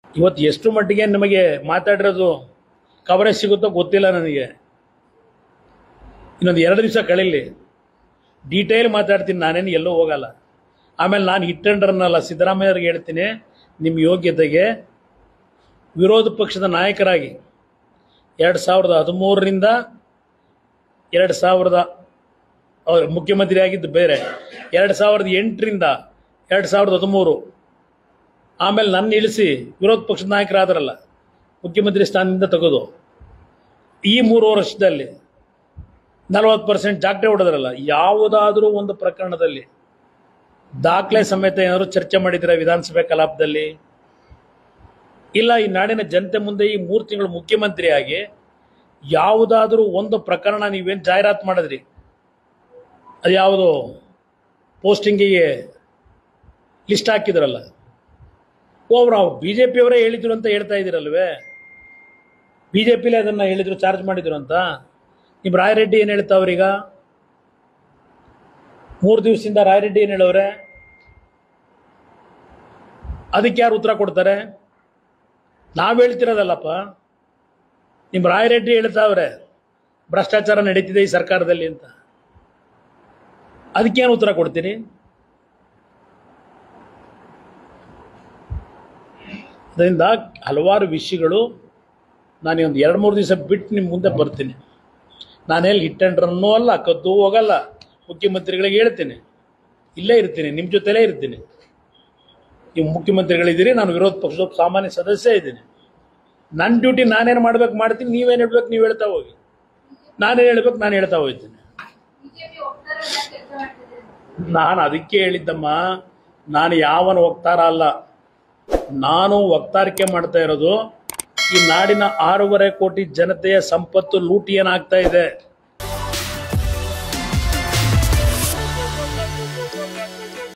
ಇವತ್ತು ಎಷ್ಟು ಮಟ್ಟಿಗೆ ನಿಮಗೆ ಮಾತಾಡಿರೋದು ಕವರೇಜ್ ಸಿಗುತ್ತೋ ಗೊತ್ತಿಲ್ಲ ನನಗೆ ಇನ್ನೊಂದು ಎರಡು ದಿವಸ ಕಳೀಲಿ ಡೀಟೇಲ್ ಮಾತಾಡ್ತೀನಿ ನಾನೇನು ಎಲ್ಲೂ ಹೋಗಲ್ಲ ಆಮೇಲೆ ನಾನು ಹಿಟ್ಟಂಡ್ರನ್ನಲ್ಲ ಸಿದ್ದರಾಮಯ್ಯವ್ರಿಗೆ ಹೇಳ್ತೀನಿ ನಿಮ್ಮ ಯೋಗ್ಯತೆಗೆ ವಿರೋಧ ಪಕ್ಷದ ನಾಯಕರಾಗಿ ಎರಡು ಸಾವಿರದ ಹದಿಮೂರರಿಂದ ಎರಡು ಸಾವಿರದ ಅವ್ರು ಮುಖ್ಯಮಂತ್ರಿ ಆಗಿದ್ದು ಬೇರೆ ಎರಡು ಸಾವಿರದ ಎಂಟರಿಂದ ಎರಡು ಸಾವಿರದ ಹದಿಮೂರು ಆಮೇಲೆ ನನ್ನ ಇಳಿಸಿ ವಿರೋಧ ಪಕ್ಷದ ನಾಯಕರಾದ್ರಲ್ಲ ಮುಖ್ಯಮಂತ್ರಿ ಸ್ಥಾನದಿಂದ ತೆಗೆದು ಈ ಮೂರು ವರ್ಷದಲ್ಲಿ ನಲವತ್ತು ಪರ್ಸೆಂಟ್ ಜಾಗಟೆ ಹೊಡೆದ್ರಲ್ಲ ಯಾವುದಾದ್ರೂ ಒಂದು ಪ್ರಕರಣದಲ್ಲಿ ದಾಖಲೆ ಸಮೇತ ಏನಾದ್ರು ಚರ್ಚೆ ಮಾಡಿದ್ದೀರಾ ವಿಧಾನಸಭೆ ಕಲಾಪದಲ್ಲಿ ಇಲ್ಲ ಈ ನಾಡಿನ ಜನತೆ ಮುಂದೆ ಈ ಮೂರು ತಿಂಗಳು ಮುಖ್ಯಮಂತ್ರಿಯಾಗಿ ಯಾವುದಾದ್ರೂ ಒಂದು ಪ್ರಕರಣ ನೀವೇನು ಜಾಹೀರಾತು ಮಾಡಿದ್ರಿ ಅದು ಯಾವುದು ಪೋಸ್ಟಿಂಗಿಗೆ ಲಿಸ್ಟ್ ಹಾಕಿದ್ರಲ್ಲ ಓವ್ರ ಬಿ ಜೆ ಪಿಯವರೇ ಹೇಳಿದ್ರು ಅಂತ ಹೇಳ್ತಾ ಇದ್ದೀರಲ್ವೇ ಬಿ ಜೆ ಪಿಲೇ ಅದನ್ನು ಹೇಳಿದ್ರು ಚಾರ್ಜ್ ಮಾಡಿದ್ರು ಅಂತ ನಿಮ್ಮ ರಾಯರೆಡ್ಡಿ ಏನು ಹೇಳ್ತಾವ್ರೀಗ ಮೂರು ದಿವಸದಿಂದ ರಾಯರೆಡ್ಡಿ ಏನು ಹೇಳವ್ರೆ ಅದಕ್ಕೆ ಯಾರು ಉತ್ತರ ಕೊಡ್ತಾರೆ ನಾವು ಹೇಳ್ತಿರೋದಲ್ಲಪ್ಪ ನಿಮ್ಮ ರಾಯರೆಡ್ಡಿ ಹೇಳ್ತಾವ್ರೆ ಭ್ರಷ್ಟಾಚಾರ ನಡೀತಿದೆ ಈ ಸರ್ಕಾರದಲ್ಲಿ ಅಂತ ಅದಕ್ಕೇನು ಉತ್ತರ ಕೊಡ್ತೀರಿ ಅದರಿಂದ ಹಲವಾರು ವಿಷಯಗಳು ನಾನು ಒಂದು ಎರಡು ಮೂರು ದಿವಸ ಬಿಟ್ಟು ನಿಮ್ಮ ಮುಂದೆ ಬರ್ತೀನಿ ನಾನೇನು ಹಿಟ್ ಆ್ಯಂಡ್ ರನ್ನೂ ಅಲ್ಲ ಕದ್ದು ಹೋಗಲ್ಲ ಮುಖ್ಯಮಂತ್ರಿಗಳಿಗೆ ಹೇಳ್ತೀನಿ ಇಲ್ಲೇ ಇರ್ತೀನಿ ನಿಮ್ಮ ಜೊತೆಲೇ ಇರ್ತೀನಿ ನೀವು ಮುಖ್ಯಮಂತ್ರಿಗಳಿದ್ದೀರಿ ನಾನು ವಿರೋಧ ಪಕ್ಷದ ಒಬ್ಬ ಸಾಮಾನ್ಯ ಸದಸ್ಯ ಇದ್ದೀನಿ ನನ್ನ ಡ್ಯೂಟಿ ನಾನೇನು ಮಾಡ್ಬೇಕು ಮಾಡ್ತೀನಿ ನೀವೇನು ಹೇಳ್ಬೇಕು ನೀವು ಹೇಳ್ತಾ ಹೋಗಿ ನಾನೇನು ಹೇಳ್ಬೇಕು ನಾನು ಹೇಳ್ತಾ ಹೋಗ್ತೀನಿ ಬಿಜೆಪಿ ಹೋಗ್ತಾರೆ ಅಂತ ಕೆಲಸ ಮಾಡ್ತಿದ್ದಾರೆ ನಾನು ಅದಕ್ಕೆ ಹೇಳಿದ್ದಮ್ಮ ನಾನು ಯಾವನ ವಕ್ತಾರ ಅಲ್ಲ ನಾನು ವಕ್ತಾರಿಕೆ ಮಾಡ್ತಾ ಇರೋದು ಈ ನಾಡಿನ ಆರೂವರೆ ಕೋಟಿ ಜನತೆಯ ಸಂಪತ್ತು ಲೂಟಿ ಏನಾಗ್ತಾ ಇದೆ